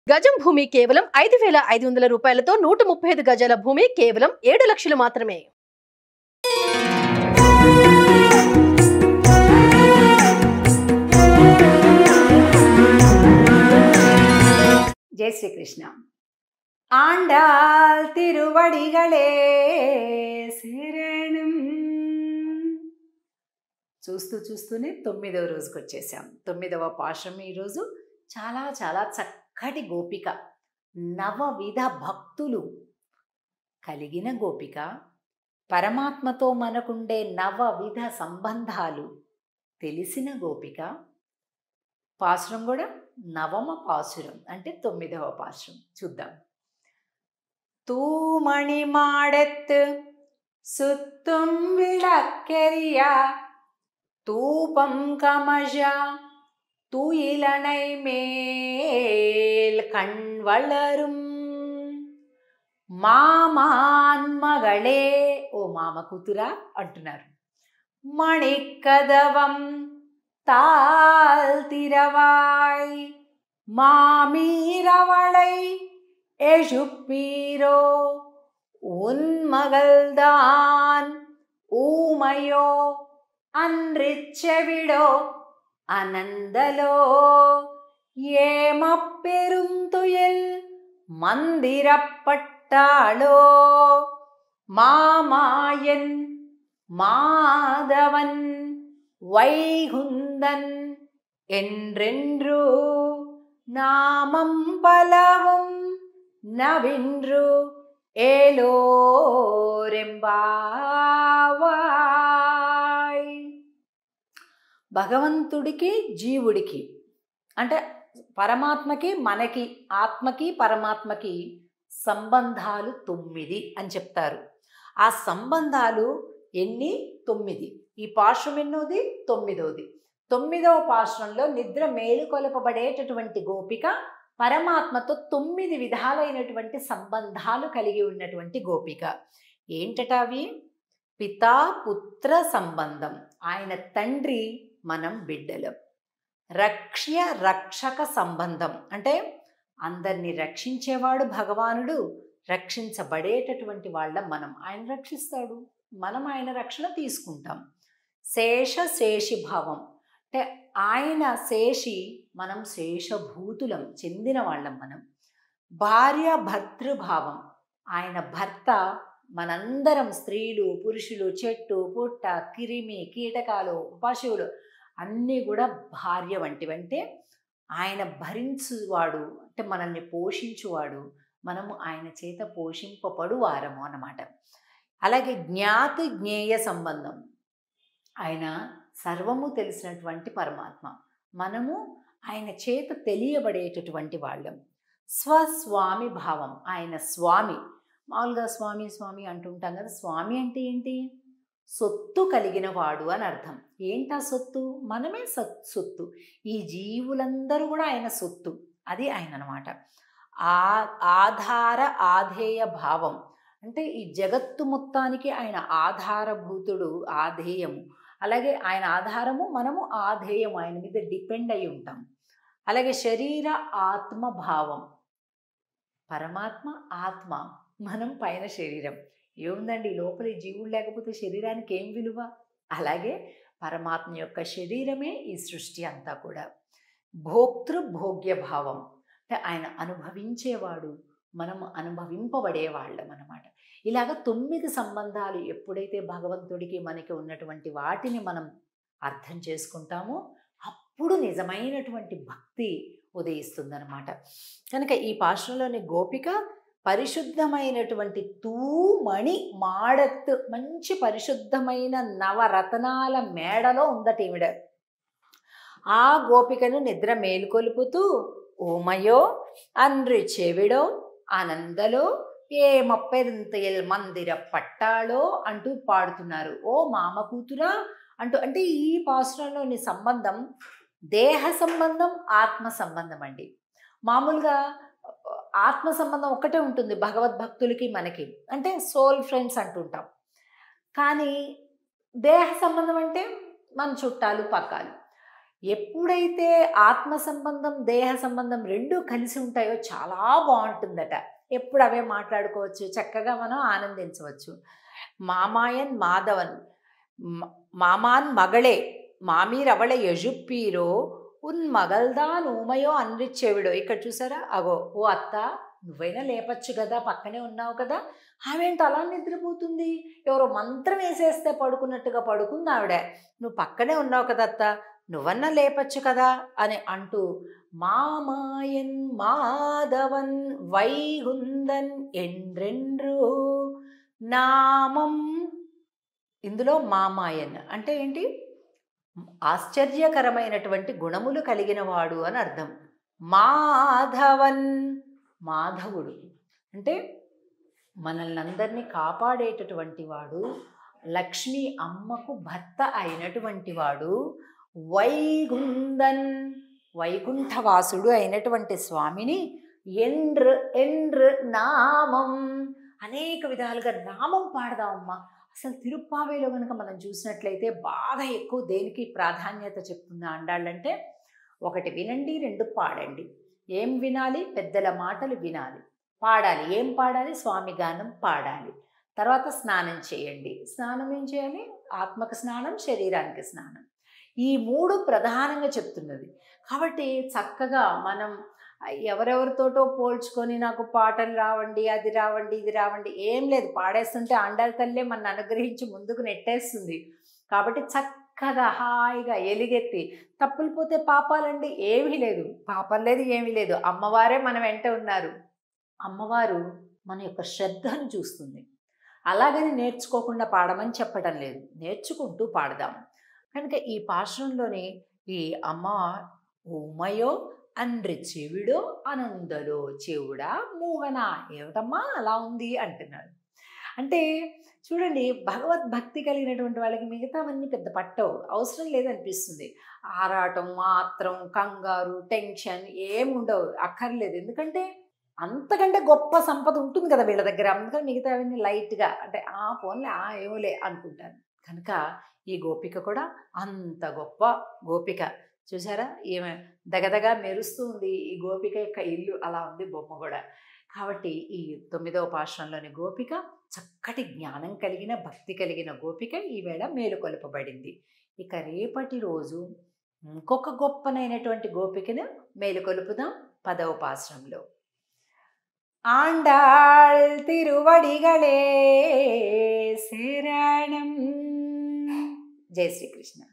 గజం భూమి కేవలం ఐదు వేల ఐదు వందల రూపాయలతో నూట ముప్పై ఐదు గజాల భూమి కేవలం ఏడు లక్షలు మాత్రమే ஜெய் ஸ்ரீ கிருஷ்ணா ஆண்டாள் తిరువడిగలే శరణం చూస్తూ చూస్తూనే తొమ్మిదవ రోజుకి వచ్చేసాం తొమ్మిదవ పాశం ఈరోజు చాలా చాలా చక్కటి గోపిక నవవిధ భక్తులు కలిగిన గోపిక పరమాత్మతో మనకుండే నవవిధ సంబంధాలు తెలిసిన గోపిక పాసురం కూడా నవమ పాసురం అంటే తొమ్మిదవ పాసురం చూద్దాం தூமணி மாடத்து சுத்தும் விளக்கெரியா தூபம் கமஜா துயிலனை மேல் கண் வளரும் మామాన్ మగళే ఓ మామ కూతురా అంటున్నారు మణికదవం தாழ்த்திரவாய் மாமீரவளை எழுப்பீரோ உன் மகள்தான் ஊமையோ அன்றிச்செவிடோ அனந்தலோ ஏமப்பெருந்துயில் மந்திரப்பட்டாளோ மாமாயன் மாதவன் வைகுந்தன் என்றென்று நாமம் பலவும் నవిండ్రు ఏలోరెంబావాయ్ భగవంతుడికి జీవుడికి అంటే పరమాత్మకి మనకి ఆత్మకి పరమాత్మకి సంబంధాలు తొమ్మిది అని చెప్తారు ఆ సంబంధాలు ఎన్ని తొమ్మిది ఈ పార్శ్వం ఎన్నోది తొమ్మిదోది తొమ్మిదవ పార్శ్వంలో నిద్ర మేలుకొలపబడేటటువంటి గోపిక పరమాత్మతో తొమ్మిది విధాలైనటువంటి సంబంధాలు కలిగి ఉన్నటువంటి గోపిక ఏంటట అవి పితా పుత్ర సంబంధం ఆయన తండ్రి మనం బిడ్డలం రక్ష్య రక్షక సంబంధం అంటే అందరినీ రక్షించేవాడు భగవానుడు రక్షించబడేటటువంటి వాళ్ళ మనం ఆయన రక్షిస్తాడు మనం ఆయన రక్షణ తీసుకుంటాం శేష శేషి భావం అంటే ఆయన శేషి మనం శేషభూతులం చెందిన వాళ్ళం మనం భార్య భర్తృభావం ఆయన భర్త మనందరం స్త్రీలు పురుషులు చెట్టు పుట్ట కిరిమి కీటకాలు పశువులు అన్నీ కూడా భార్య వంటివి అంటే ఆయన భరించువాడు అంటే మనల్ని పోషించువాడు మనము ఆయన చేత పోషింపబడు వారము అన్నమాట అలాగే జ్ఞాతి జ్ఞేయ సంబంధం ఆయన సర్వము తెలిసినటువంటి పరమాత్మ మనము ఆయన చేత తెలియబడేటటువంటి వాళ్ళం స్వస్వామి భావం ఆయన స్వామి మామూలుగా స్వామి స్వామి అంటుంటాం కదా స్వామి అంటే ఏంటి సొత్తు కలిగిన వాడు అని అర్థం ఏంటా సొత్తు మనమే సత్ సొత్తు ఈ జీవులందరూ కూడా ఆయన సొత్తు అది ఆయన అనమాట ఆ ఆధార ఆధేయ భావం అంటే ఈ జగత్తు మొత్తానికి ఆయన ఆధారభూతుడు ఆధేయము అలాగే ఆయన ఆధారము మనము ఆధేయం ఆయన మీద డిపెండ్ అయి ఉంటాం అలాగే శరీర ఆత్మ భావం పరమాత్మ ఆత్మ మనం పైన శరీరం ఏముందండి లోపల ఈ జీవుడు లేకపోతే శరీరానికి ఏం విలువ అలాగే పరమాత్మ యొక్క శరీరమే ఈ సృష్టి అంతా కూడా భోక్తృ భోగ్య భావం అంటే ఆయన అనుభవించేవాడు మనం అనుభవింపబడేవాళ్ళం అనమాట ఇలాగ తొమ్మిది సంబంధాలు ఎప్పుడైతే భగవంతుడికి మనకి ఉన్నటువంటి వాటిని మనం అర్థం చేసుకుంటామో అప్పుడు నిజమైనటువంటి భక్తి ఉదయిస్తుందన్నమాట కనుక ఈ పాశ్రంలోని గోపిక పరిశుద్ధమైనటువంటి తూమణి మాడత్ మంచి పరిశుద్ధమైన నవరతనాల మేడలో ఉందట ఈవిడ ఆ గోపికను నిద్ర మేలుకొలుపుతూ ఓమయో అన్రి చెవిడో ఆనందలో ఏ మప్పెరింతయల్ మందిర పట్టాలో అంటూ పాడుతున్నారు ఓ మామ కూతురా అంటూ అంటే ఈ పాసురంలోని సంబంధం దేహ సంబంధం ఆత్మ సంబంధం అండి మామూలుగా ఆత్మ సంబంధం ఒక్కటే ఉంటుంది భగవద్భక్తులకి మనకి అంటే సోల్ ఫ్రెండ్స్ అంటుంటాం కానీ దేహ సంబంధం అంటే మన చుట్టాలు పక్కాలు ఎప్పుడైతే ఆత్మ సంబంధం దేహ సంబంధం రెండూ కలిసి ఉంటాయో చాలా బాగుంటుందట ఎప్పుడు అవే మాట్లాడుకోవచ్చు చక్కగా మనం ఆనందించవచ్చు మామాయన్ మాధవన్ మ- మామాన్ మగళే మామీర్ అవళ యజుప్పీరో ఉన్ మగల్దాన్ ఊమయో అన్రిచ్చేవిడో ఇక్కడ చూసారా అగో ఓ అత్త నువ్వైనా లేపచ్చు కదా పక్కనే ఉన్నావు కదా ఆమెంటి అలా నిద్రపోతుంది ఎవరో మంత్రం వేసేస్తే పడుకున్నట్టుగా పడుకుంది ఆవిడ నువ్వు పక్కనే ఉన్నావు కదా అత్త నువ్వన్నా లేపచ్చు కదా అని అంటూ మామాయన్ మాధవన్ వైగుందన్ ఎండ్రెండ్రు నామం ఇందులో మామాయన్ అంటే ఏంటి ఆశ్చర్యకరమైనటువంటి గుణములు కలిగిన వాడు అని అర్థం మాధవన్ మాధవుడు అంటే మనల్ని అందరినీ కాపాడేటటువంటి వాడు లక్ష్మి అమ్మకు భర్త అయినటువంటి వాడు వైగుందన్ వైకుంఠవాసుడు అయినటువంటి స్వామిని ఎండ్ర ఎండ్ర నామం అనేక విధాలుగా నామం పాడదామమ్మా అసలు తిరుప్పావేలో కనుక మనం చూసినట్లయితే బాగా ఎక్కువ దేనికి ప్రాధాన్యత చెప్తుంది అండాళ్ళంటే ఒకటి వినండి రెండు పాడండి ఏం వినాలి పెద్దల మాటలు వినాలి పాడాలి ఏం పాడాలి స్వామి గానం పాడాలి తర్వాత స్నానం చేయండి స్నానం ఏం చేయాలి ఆత్మక స్నానం శరీరానికి స్నానం ఈ మూడు ప్రధానంగా చెప్తున్నది కాబట్టి చక్కగా మనం ఎవరెవరితోటో పోల్చుకొని నాకు పాటలు రావండి అది రావండి ఇది రావండి ఏం లేదు పాడేస్తుంటే అండాల తల్లే మన అనుగ్రహించి ముందుకు నెట్టేస్తుంది కాబట్టి చక్కగా హాయిగా ఎలిగెత్తి తప్పులు పోతే పాపాలండి ఏమీ లేదు పాపం లేదు ఏమీ లేదు అమ్మవారే మన వెంట ఉన్నారు అమ్మవారు మన యొక్క శ్రద్ధను చూస్తుంది అలాగని నేర్చుకోకుండా పాడమని చెప్పడం లేదు నేర్చుకుంటూ పాడదాం కనుక ఈ పాశ్రంలోని ఈ అమ్మ ఉమయో అండ్రి చెవిడో అనందలో చెవుడా మూగనా ఏమిటమ్మా అలా ఉంది అంటున్నాడు అంటే చూడండి భగవద్భక్తి కలిగినటువంటి వాళ్ళకి మిగతావన్నీ పెద్ద పట్టవు అవసరం లేదనిపిస్తుంది ఆరాటం మాత్రం కంగారు టెన్షన్ ఏం ఉండవు అక్కర్లేదు ఎందుకంటే అంతకంటే గొప్ప సంపద ఉంటుంది కదా వీళ్ళ దగ్గర అందుకని మిగతావన్నీ లైట్గా అంటే ఆ ఫోన్లే ఆ ఏమోలే అనుకుంటాను కనుక ఈ గోపిక కూడా అంత గొప్ప గోపిక చూసారా ఈమె దగదగా మెరుస్తూ ఉంది ఈ గోపిక యొక్క ఇల్లు అలా ఉంది బొమ్మ కూడా కాబట్టి ఈ తొమ్మిదవ పాశ్రంలోని గోపిక చక్కటి జ్ఞానం కలిగిన భక్తి కలిగిన గోపిక ఈవేళ మేలుకొల్పబడింది ఇక రేపటి రోజు ఇంకొక గొప్పనైనటువంటి గోపికను మేలుకొలుపుదాం పదవ పాశ్రంలో ఆండాళ్ తిరువడిగళే శరణం జై శ్రీకృష్ణ